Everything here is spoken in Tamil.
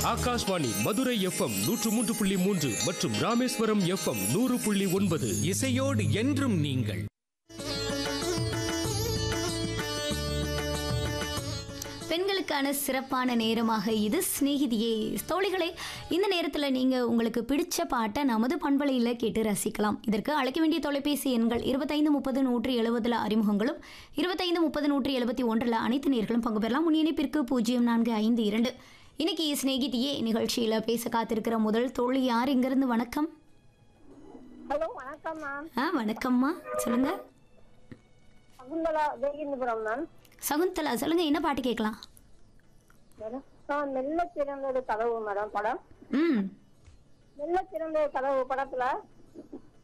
ஆகாஷ்வாணி மதுரை எஃப்எம் நூற்று மூன்று புள்ளி மூன்று மற்றும் ராமேஸ்வரம் எஃப்எம் நூறு புள்ளி ஒன்பது இசையோடு என்றும் நீங்கள் பெண்களுக்கான சிறப்பான நேரமாக இது சிநேகிதியே தோழிகளே இந்த நேரத்தில் நீங்கள் உங்களுக்கு பிடிச்ச பாட்டை நமது பண்பலையில் கேட்டு ரசிக்கலாம் இதற்கு அழைக்க வேண்டிய தொலைபேசி எண்கள் இருபத்தைந்து முப்பது நூற்றி எழுபதில் அறிமுகங்களும் இருபத்தைந்து முப்பது நூற்றி எழுபத்தி ஒன்றில் அனைத்து நேர்களும் பங்கு பெறலாம் முன் இணைப்பிற்கு பூஜ்ஜியம் நான்கு ஐந்து இரண்டு இன்னைக்கு சிநேகிதியே நிகழ்ச்சியில் பேச காத்திருக்கிற முதல் தோழி யார் இங்கிருந்து வணக்கம் ஹலோ வணக்கம் மேம் ஆ வணக்கம்மா சொல்லுங்க சகுந்தலா ஜெயகிந்தபுரம் மேம் சகுந்தலா சொல்லுங்க என்ன பாட்டு கேட்கலாம் மேடம் ஆ, மெல்ல திறந்தது கதவு மேடம் படம் ம் மெல்ல திறந்தது கதவு படத்துல